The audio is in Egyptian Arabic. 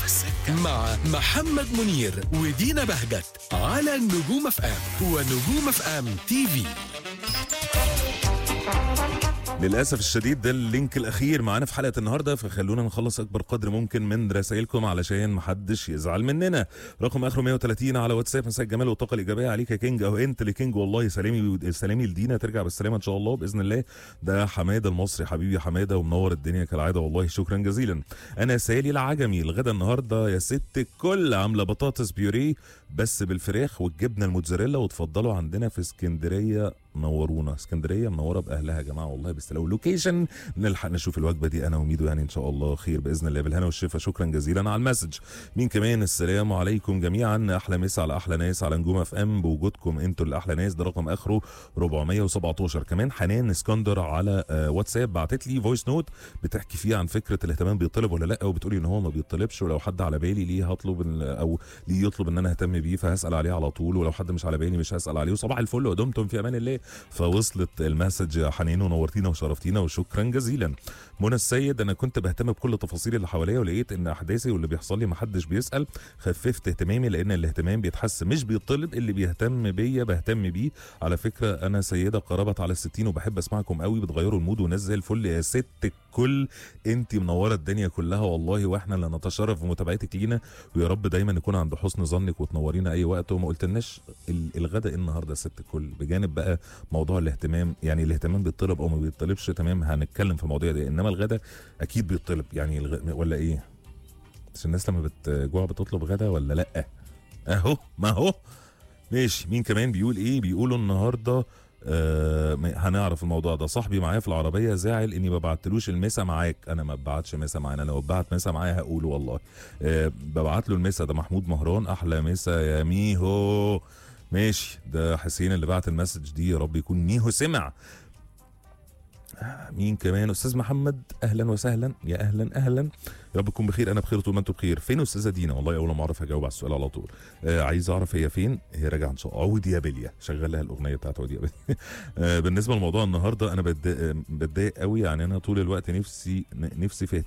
السكة مع محمد منير ودينا بهجت على نجوم اف ام ونجوم اف ام تي في للاسف الشديد ده اللينك الاخير معانا في حلقه النهارده فخلونا نخلص اكبر قدر ممكن من رسائلكم علشان محدش يزعل مننا رقم اخره 130 على واتساب مساء الجمال والطاقه الايجابيه عليك يا كينج او انت اللي كينج والله سلامي سلامي لدينا ترجع بالسلامه ان شاء الله باذن الله ده حماده المصري حبيبي حماده ومنور الدنيا كالعاده والله شكرا جزيلا انا سالي العجمي الغدا النهارده يا ست الكل عامله بطاطس بيوريه بس بالفراخ والجبنه الموتزاريلا وتفضلوا عندنا في اسكندريه نورونا اسكندريه منوره باهلها يا جماعه والله بس لو لوكيشن نلحق نشوف الوجبه دي انا وميدو يعني ان شاء الله خير باذن الله بالهنا والشفا شكرا جزيلا على المسج مين كمان السلام عليكم جميعا احلى مسا على احلى ناس على نجوم اف ام بوجودكم انتوا الاحلى ناس ده رقم اخره 417 كمان حنان اسكندر على آه، واتساب بعتت لي فويس نوت بتحكي فيه عن فكره الاهتمام بيطلب ولا لا وبتقولي ان هو ما بيطلبش ولو حد على بالي ليه هطلب إن- او ليه يطلب ان انا اهتم بيه فهسال عليه على طول ولو حد مش على بالي مش هسال عليه وصباح الفل ودمتم في امان الله فوصلت المسج يا حنين ونورتينا وشرفتينا وشكرا جزيلا منى السيد انا كنت بهتم بكل التفاصيل اللي حواليا ولقيت ان احداثي واللي بيحصل لي محدش بيسال خففت اهتمامي لان الاهتمام بيتحس مش بيطلب اللي بيهتم بيا بهتم بيه على فكره انا سيده قربت على الستين وبحب اسمعكم قوي بتغيروا المود وناس زي الفل يا ست الكل انت منوره الدنيا كلها والله واحنا اللي نتشرف بمتابعتك لينا ويا رب دايما نكون عند حسن ظنك وتنورينا اي وقت وما قلتلناش ال- الغدا ايه النهارده يا ست الكل بجانب بقى موضوع الاهتمام يعني الاهتمام بيطلب او ما بيطلبش تمام هنتكلم في المواضيع دي انما الغدا اكيد بيطلب يعني الغ... ولا ايه بس الناس لما بتجوع بتطلب غدا ولا لا اهو ما هو ماشي مين كمان بيقول ايه بيقولوا النهارده آه ما- هنعرف الموضوع ده صاحبي معايا في العربيه زعل اني ما بعتلوش المسا معاك انا ما ببعتش مسا معانا لو ببعت مسا معايا هقوله والله آه ببعت له المسا ده محمود مهران احلى مسا يا ميهو ماشي ده حسين اللي بعت المسج دي يا رب يكون ميهو سمع مين كمان استاذ محمد اهلا وسهلا يا اهلا اهلا يا رب تكون بخير انا بخير طول ما انتم بخير فين استاذه دينا والله اول ما اعرف اجاوب على السؤال على طول آه عايز اعرف هي فين هي راجعه ان شاء الله عودي يا بليا شغل لها الاغنيه بتاعت عودي يا بليا آه بالنسبه لموضوع النهارده انا بتضايق بتضايق قوي يعني انا طول الوقت نفسي نفسي في